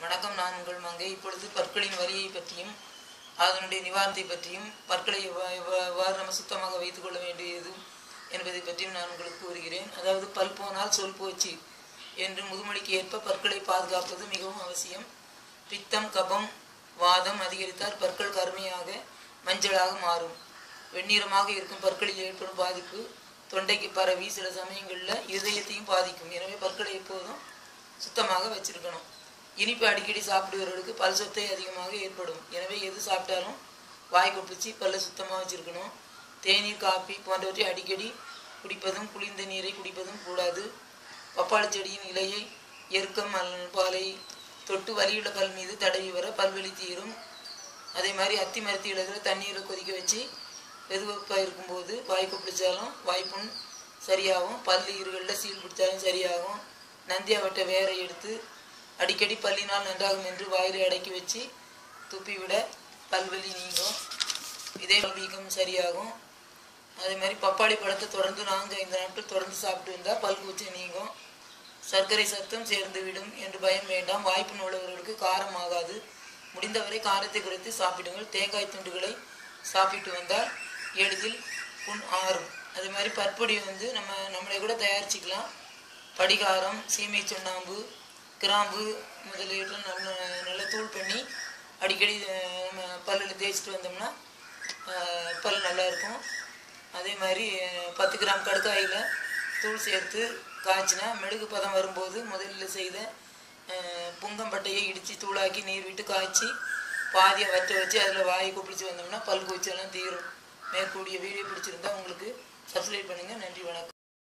வணக்கம் நான் உங்கள் மங்கை இப்பொழுது பற்களின் வலியை பற்றியும் அதனுடைய நிவாரணத்தை பற்றியும் பற்களை எவ்வா- எவ்வா- எவ்வாறு நம்ம சுத்தமாக வைத்துக் கொள்ள வேண்டியது என்பதை பற்றியும் நான் உங்களுக்கு கூறுகிறேன் அதாவது பல் போனால் சொல் போச்சு என்று முதுமொழிக்கு ஏற்ப பற்களை பாதுகாப்பது மிகவும் அவசியம் பித்தம் கபம் வாதம் அதிகரித்தால் பற்கள் கருமையாக மஞ்சளாக மாறும் வெண்ணிறமாக இருக்கும் பற்களில் ஏற்படும் பாதிப்பு தொண்டைக்கு பரவி சில சமயங்களில் இருதயத்தையும் பாதிக்கும் எனவே பற்களை எப்போதும் சுத்தமாக வச்சிருக்கணும் இனிப்பு அடிக்கடி சாப்பிடுபவர்களுக்கு பல் சொத்தை அதிகமாக ஏற்படும் எனவே எது சாப்பிட்டாலும் வாய் கொப்பிச்சு பல்ல சுத்தமாக வச்சிருக்கணும் தேநீர் காப்பி போன்றவற்றை அடிக்கடி குடிப்பதும் குளிர்ந்த நீரை குடிப்பதும் கூடாது பப்பாளி செடியின் இலையை எருக்கம் அல்லது பாலை தொட்டு வலியுள்ள பல் மீது தடவி வர பல்வலி தீரும் அதே மாதிரி அத்தி மரத்தி இலைகளை தண்ணீரை கொதிக்க வச்சு வெதுவெப்பாக இருக்கும்போது வாய் கொப்பளிச்சாலும் வாய்ப்புண் சரியாகும் பல் ஈறுகளில் சீல் பிடிச்சாலும் சரியாகும் நந்தியாவட்டை வேரை எடுத்து அடிக்கடி பல்லினால் நன்றாகும் என்று வாயிலை அடக்கி வச்சு துப்பி விட பல்வலி நீங்கும் இதே வீக்கம் சரியாகும் அதே மாதிரி பப்பாளி பழத்தை தொடர்ந்து நான்கு ஐந்து நாட்கள் தொடர்ந்து சாப்பிட்டு வந்தால் பல் கூச்சை நீங்கும் சர்க்கரை சத்தம் சேர்ந்து விடும் என்று பயம் வேண்டாம் வாய்ப்பு உள்ளவர்களுக்கு காரம் ஆகாது முடிந்தவரை காரத்தை குறைத்து சாப்பிடுங்கள் தேங்காய் துண்டுகளை சாப்பிட்டு வந்தால் எளிதில் புண் ஆறும் அதே மாதிரி பற்பொடி வந்து நம்ம நம்மளே கூட தயாரிச்சுக்கலாம் படிகாரம் சீமை சுண்ணாம்பு கிராம்பு முதலியவற்றை நல்ல நல்லா தூள் பண்ணி அடிக்கடி அஹ், நம்ம பல்லில் தேய்ச்சிட்டு வந்தோம்னா அஹ், பல் நல்லா இருக்கும் அதே மாதிரி அஹ், பத்து கிராம் கடுக்காயில் தூள் சேர்த்து காய்ச்சினா மெழுகு பதம் வரும்போது முதலில் செய்த அஹ், புங்கம்பட்டையை இடித்து தூளாக்கி நீர் விட்டு காய்ச்சி பாதியை வற்ற வச்சு அதில் வாயை கொப்பிடிச்சு வந்தோம்னா பல் கூச்செல்லாம் தீரும் மேற்கூடிய வீடியோ பிடிச்சிருந்தா உங்களுக்கு சப்ஸ்கிரைப் பண்ணுங்கள் நன்றி வணக்கம்